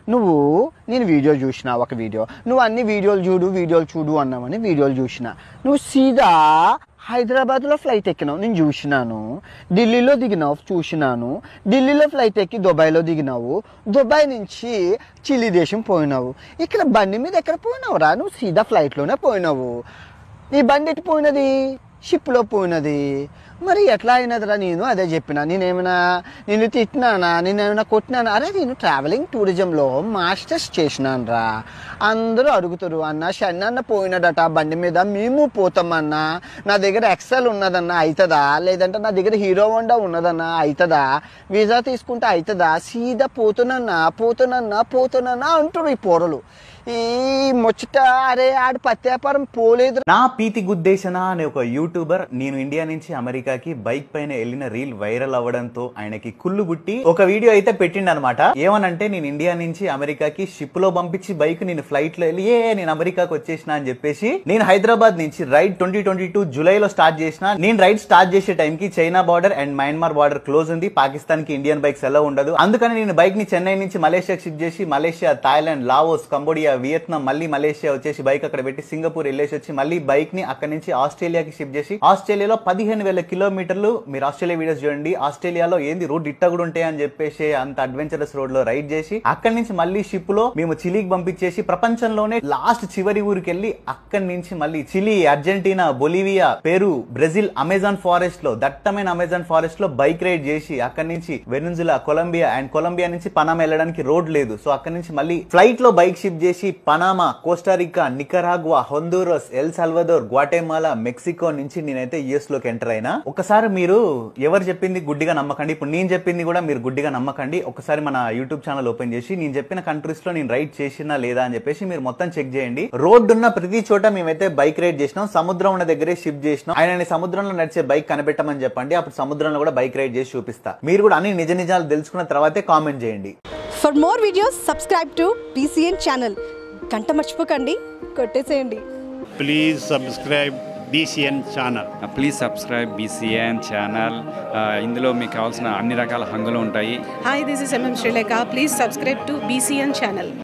నువ్వు నేను వీడియో చూసిన ఒక వీడియో నువ్వు అన్ని వీడియోలు చూడు వీడియోలు చూడు అన్నావని వీడియోలు చూసిన నువ్వు సీదా హైదరాబాద్లో ఫ్లైట్ ఎక్కినావు నేను చూసినాను ఢిల్లీలో దిగినావు చూసినాను ఢిల్లీలో ఫ్లైట్ ఎక్కి దుబాయ్లో దిగినావు దుబాయ్ నుంచి చిల్లీ దేశం పోయినావు ఇక్కడ బండి మీద ఎక్కడ పోయినావు రా నువ్వు సీదా ఫ్లైట్లోనే పోయినావు నీ బండి ఎటు పోయినది షిప్లో పోయినది మరి ఎట్లా అయినదిరా నేను అదే చెప్పిన నేనేమైనా నేను తిట్టినానా నేనేమైనా కొట్టినానా అరే నేను ట్రావెలింగ్ టూరిజంలో మాస్టర్స్ చేసినాను రా అందరూ అడుగుతారు అన్న షన్నన్న పోయినాడట బండి మీద మేము పోతామన్నా నా దగ్గర ఎక్సెల్ ఉన్నదన్నా అవుతుందా లేదంటే నా దగ్గర హీరో హోండా ఉన్నదన్నా అవుతుందా వీసా తీసుకుంటే అవుతుందా సీదా పోతున్నా పోతున్నా పోతున్నా అంటారు ఈ పోరలు ఈ ముచ్చట అరే ఆడు పత్యాపారం పోలేదు నా పీతి గుద్దేశన అనే ఒక యూట్యూబర్ నేను ఇండియా నుంచి అమెరికాకి బైక్ పైన వెళ్ళిన రీల్ వైరల్ అవ్వడంతో ఆయనకి కుళ్ళు బుట్టి ఒక వీడియో అయితే పెట్టిండు అనమాట ఏమనంటే నేను ఇండియా నుంచి అమెరికాకి షిప్ లో పంపించి బైక్ నేను ఫ్లైట్ లో వెళ్ళి ఏ నేను అమెరికాకి వచ్చేసిన అని చెప్పేసి నేను హైదరాబాద్ నుంచి రైడ్ ట్వంటీ ట్వంటీ టూ జూలైలో స్టార్ట్ చేసిన నేను రైడ్ స్టార్ట్ చేసే టైం కి China border and Myanmar border close ఉంది పాకిస్తాన్ కి ఇండియన్ బైక్స్ ఎలా ఉండదు అందుకని నేను బైక్ ని చెన్నై నుంచి మలేషియాకి షిఫ్ట్ చేసి Malaysia Thailand Laos Cambodia Vietnam మళ్ళీ మలేషియా వచ్చేసి బైక్ అక్కడ పెట్టి సింగపూర్ వెళ్ళేసి వచ్చి మళ్ళీ బైక్ ని అక్కడ నుంచి ఆస్ట్రేలియాకి షిఫ్ట్ చేసి ఆస్ట్రేలియాలో పదిహేను వేల కిలోమీటర్లు మీరు ఆస్ట్రేలియా వీడియోస్ చూడండి ఆస్ట్రేలియాలో ఏంది రోడ్ ఇట్ట కూడా ఉంటాయి అని చెప్పేసి అంత అడ్వెంచరస్ రోడ్ లో రైడ్ చేసి అక్కడి నుంచి మళ్ళీ షిప్ లో మేము చిలీకి పంపించేసి ప్రపంచంలోనే లాస్ట్ చివరి ఊరికి వెళ్ళి అక్కడి నుంచి మళ్ళీ Chile Argentina Bolivia Peru Brazil Amazon forest లో దట్టమైన అమెజాన్ ఫారెస్ట్ లో బైక్ రైడ్ చేసి అక్కడి నుంచి వెనుజులా కొలంబియా అండ్ కొలంబియా నుంచి పనామా వెళ్ళడానికి రోడ్ లేదు సో అక్కడి నుంచి మళ్ళీ ఫ్లైట్ లో బైక్ షిఫ్ట్ చేసి Panama Costa Rica Nicaragua Honduras El Salvador Guatemala Mexico నుంచి నేనైతే యుఎస్ లోకి ఎంటర్ అయినా ఒకసారి మీరు ఎవరు చెప్పింది గుడ్డిగా నమ్మకండి ఇప్పుడు నేను చెప్పింది కూడా మీరు గుడ్డిగా నమ్మకండి ఒకసారి మన యూట్యూబ్ ఛానల్ ఓపెన్ చేసి నేను చెప్పిన కంట్రీస్ లో నేను రైడ్ చేసినా లేదా అని చెప్పేసి మీరు మొత్తం చెక్ చేయండి రోడ్డు ఉన్న ప్రతి చోట మేమైతే బైక్ రైడ్ చేసినాం సముద్రం ఉన్న దగ్గరే షిఫ్ట్ చేసినాం ఆయన సముద్రంలో నడిచే బైక్ కనిపెట్టమని చెప్పండి అప్పుడు సముద్రంలో కూడా బైక్ రైడ్ చేసి చూపిస్తా మీరు కూడా అన్ని నిజ నిజాలు తెలుసుకున్న తర్వాతే కామెంట్ చేయండి for more videos subscribe to BCN channel గంట మర్చిపోకండి కొట్టేసేయండి please subscribe BCN channel. Please subscribe BCN channel ఇందులో మీకు కావాల్సిన అన్ని రకాల హంగులు ఉంటాయి Hi, this is MM Sri Lanka. Please subscribe to BCN channel.